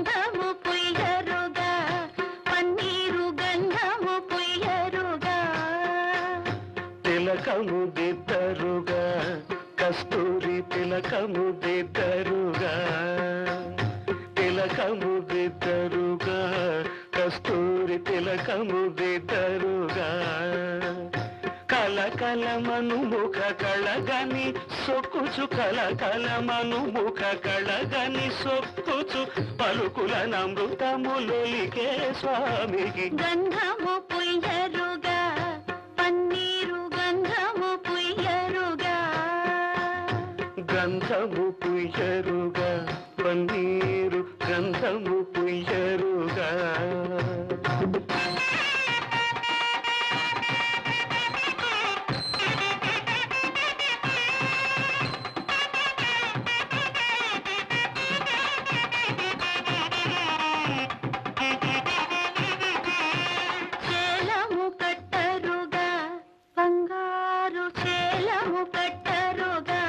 గంధము పుయ్యరుగా పన్నీరు గంధము పుయ్యరుగా తిలకము దిద్దరుగా కస్తూరి తిలకము దిద్దరుగా తిలకము దిద్దరుగా కస్తూరి తిలకము దిద్దరుగా కలకలమను ముఖ కళగని సొక్కుచు కలకలమను ముఖ కళగని సొక్కుచు పలుకుల నమృతములొలికే స్వామికి గంధము పుయ్యరుగా పన్నీరు గంధము పుయ్యరుగా గంధము పుయ్యరుగా పన్నీరు గంధము పుయ్యరుగా చేలము కట్టరుగా బంగారు చేలము కట్టరుగా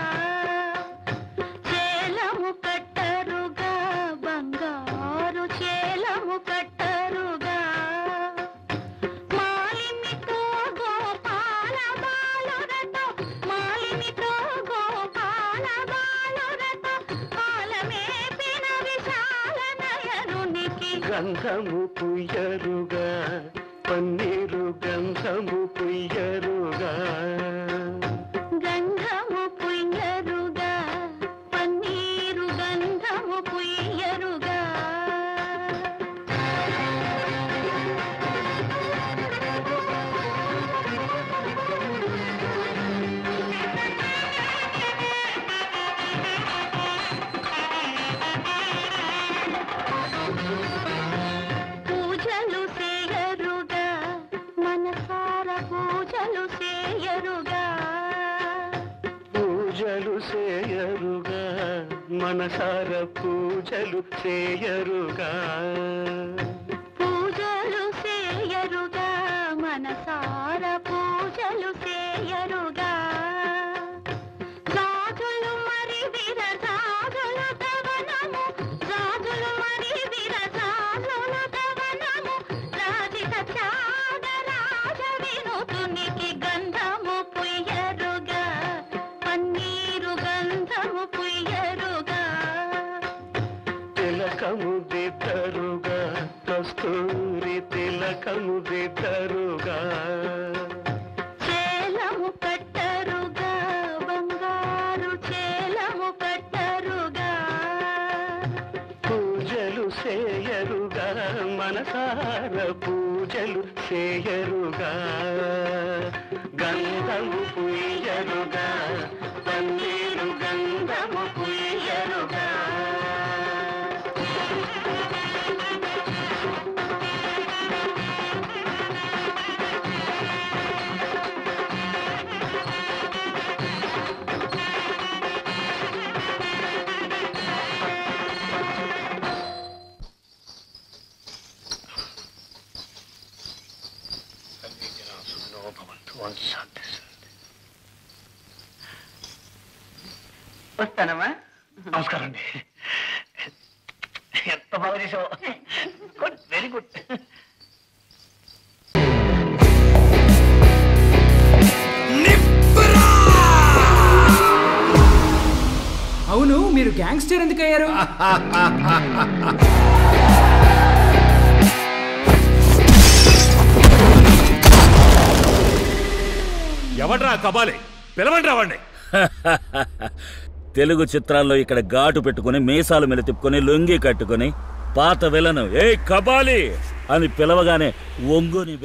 చేలము కట్టరుగా బంగారు చేలము కట్టరుగా మాలిమితో గోపాల బాలురతో మాలిమితో గోపాల బాలురతో పాలమేపిన విశాల నయనునికి గంధము పుయ్యరుగా పన్నీరు గంధము పుయ్యరుగా గంధము పుయ్యరుగా పన్నీరు గంధము పుయ్యరుగా పూజలు చేయరుగా మనసార పూజలు చేయరుగా పూజలు చేయరుగా మనసార పూజలు చేయరుగా పూజలు చేయరుగా మనసార పూజలు చేయరుగా జాజులు మరి విరజాజుల కవనము జాజులు మరి విరజాజుల కవనము రాజిత త్యాగరాజ వినుతునికి గంధము పుయ్యరుగా పన్నీరు గంధము పుయ్యరుగా తిలకము దిద్దరుగా కస్తూరి తిలకము దిద్దరుగా చేలము కట్టరుగా బంగారు చేలము కట్టరుగా పూజలు చేయరుగా మనసార పూజలు చేయరుగా గంధము పుయ్యరుగా పన్నీరు గంధము పుయ్యరుగా వస్తానమ్మా నమస్కారం అండి ఎంత బాగా చేసావు గుడ్ వెరీ గుడ్ అవును మీరు గ్యాంగ్స్టర్ ఎందుకు అయ్యారు ఎవడ్రా కబాలి పిలవండి రావండి తెలుగు చిత్రాల్లో ఇక్కడ ఘాటు పెట్టుకుని మీసాలు మీద తిప్పుకొని లొంగి కట్టుకొని పాత విలను ఏ కబాలి అని పిలవగానే ఒంగుని